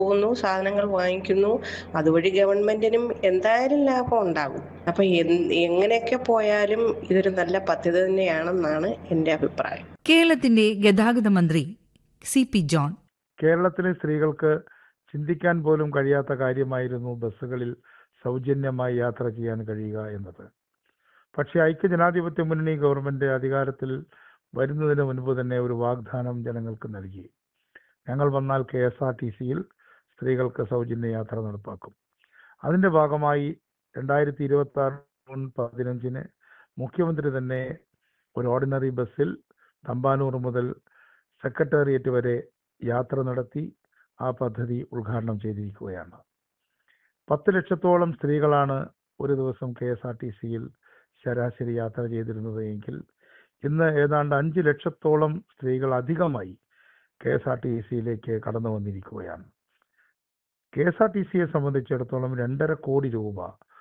പോകുന്നു സാധനങ്ങൾ വാങ്ങിക്കുന്നു അതുവഴി ഗവൺമെന്റിനും എന്തായാലും ലാഭം ഉണ്ടാകും അപ്പൊ എന്ത് എങ്ങനെയൊക്കെ പോയാലും ഇതൊരു നല്ല പദ്ധതി തന്നെയാണെന്നാണ് എൻ്റെ അഭിപ്രായം കേരളത്തിന്റെ ഗതാഗത മന്ത്രി സി പി ജോൺ കേരളത്തിലെ സ്ത്രീകൾക്ക് ചിന്തിക്കാൻ പോലും കഴിയാത്ത കാര്യമായിരുന്നു ബസ്സുകളിൽ സൗജന്യമായി യാത്ര ചെയ്യാൻ കഴിയുക എന്നത് പക്ഷേ ഐക്യജനാധിപത്യ മുന്നണി ഗവൺമെന്റ് അധികാരത്തിൽ വരുന്നതിന് മുൻപ് തന്നെ ഒരു വാഗ്ദാനം ജനങ്ങൾക്ക് നൽകി ഞങ്ങൾ വന്നാൽ കെ എസ് ആർ ടി സിയിൽ സ്ത്രീകൾക്ക് സൗജന്യ യാത്ര നടപ്പാക്കും അതിന്റെ ഭാഗമായി രണ്ടായിരത്തി ഇരുപത്തി ആറ് ജൂൺ പതിനഞ്ചിന് മുഖ്യമന്ത്രി തന്നെ ഒരു ഓർഡിനറി ബസ്സിൽ തമ്പാനൂർ മുതൽ സെക്രട്ടേറിയറ്റ് വരെ യാത്ര നടത്തി ആ പദ്ധതി ഉദ്ഘാടനം ചെയ്തിരിക്കുകയാണ് പത്ത് ലക്ഷത്തോളം സ്ത്രീകളാണ് ഒരു ദിവസം കെ എസ് ആർ ടി സിയിൽ ശരാശരി യാത്ര ചെയ്തിരുന്നത് എങ്കിൽ ഇന്ന് ഏതാണ്ട് അഞ്ച് ലക്ഷത്തോളം സ്ത്രീകൾ അധികമായി കെ എസ് ആർ ടി സിയിലേക്ക് കടന്നു വന്നിരിക്കുകയാണ് കെ എസ് ആർ ടി സിയെ സംബന്ധിച്ചിടത്തോളം രണ്ടര കോടി രൂപ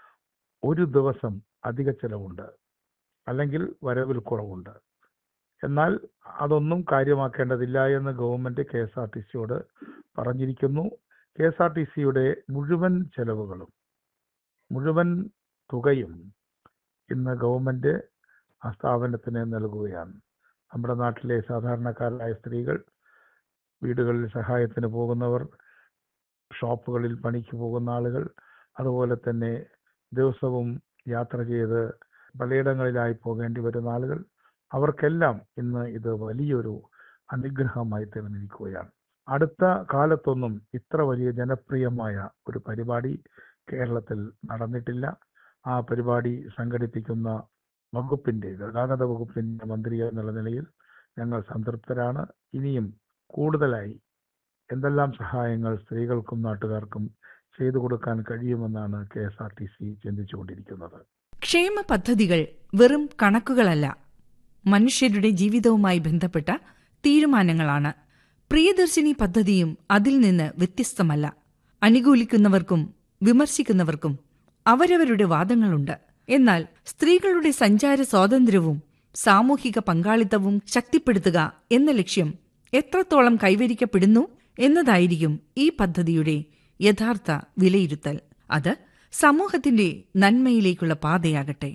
ഒരു ദിവസം അധിക ചെലവുണ്ട് അല്ലെങ്കിൽ വരവിൽ കുറവുണ്ട് എന്നാൽ അതൊന്നും കാര്യമാക്കേണ്ടതില്ല എന്ന് government K S R T സിയോട് പറഞ്ഞിരിക്കുന്നു കെ എസ് ആർ ടി സിയുടെ മുഴുവൻ ചെലവുകളും മുഴുവൻ തുകയും ഇന്ന് ഗവൺമെന്റ് ആ സ്ഥാപനത്തിന് നൽകുകയാണ് നമ്മുടെ നാട്ടിലെ സാധാരണക്കാരായ സ്ത്രീകൾ വീടുകളിൽ സഹായത്തിന് പോകുന്നവർ ഷോപ്പുകളിൽ പണിക്ക് പോകുന്ന ആളുകൾ അതുപോലെ തന്നെ ദിവസവും യാത്ര ചെയ്ത് പലയിടങ്ങളിലായി പോകേണ്ടി വരുന്ന ആളുകൾ അവർക്കെല്ലാം ഇന്ന് ഇത് വലിയൊരു അനുഗ്രഹമായി തീർന്നിരിക്കുകയാണ് അടുത്ത കാലത്തൊന്നും ഇത്ര വലിയ ജനപ്രിയമായ ഒരു പരിപാടി കേരളത്തിൽ നടന്നിട്ടില്ല ആ പരിപാടി സംഘടിപ്പിക്കുന്ന വകുപ്പിന്റെ ഗതാഗത വകുപ്പിന്റെ മന്ത്രി എന്നുള്ള നിലയിൽ ഞങ്ങൾ സംതൃപ്തരാണ് ഇനിയും കൂടുതലായി എന്തെല്ലാം സഹായങ്ങൾ സ്ത്രീകൾക്കും നാട്ടുകാർക്കും ചെയ്തു കൊടുക്കാൻ കഴിയുമെന്നാണ് K S R T C ചിന്തിച്ചുകൊണ്ടിരിക്കുന്നത് ക്ഷേമ പദ്ധതികൾ വെറും കണക്കുകളല്ല മനുഷ്യരുടെ ജീവിതവുമായി ബന്ധപ്പെട്ട തീരുമാനങ്ങളാണ് പ്രിയദർശിനി പദ്ധതിയും അതിൽ നിന്ന് വ്യത്യസ്തമല്ല അനുകൂലിക്കുന്നവർക്കും വിമർശിക്കുന്നവർക്കും അവരവരുടെ വാദങ്ങളുണ്ട് എന്നാൽ സ്ത്രീകളുടെ സഞ്ചാര സ്വാതന്ത്ര്യവും സാമൂഹിക പങ്കാളിത്തവും ശക്തിപ്പെടുത്തുക എന്ന ലക്ഷ്യം എത്രത്തോളം കൈവരിക്കപ്പെടുന്നു എന്നതായിരിക്കും ഈ പദ്ധതിയുടെ യഥാർത്ഥ വിലയിരുത്തൽ അത് സമൂഹത്തിന്റെ നന്മയിലേക്കുള്ള പാതയാകട്ടെ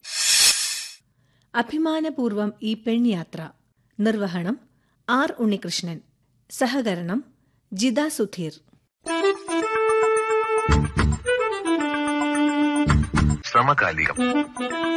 അഭിമാനപൂർവം ഈ പെൺയാത്ര നിർവഹണം ആർ ഉണ്ണികൃഷ്ണൻ സഹകരണം ജിത സുധീർ സമകാലികം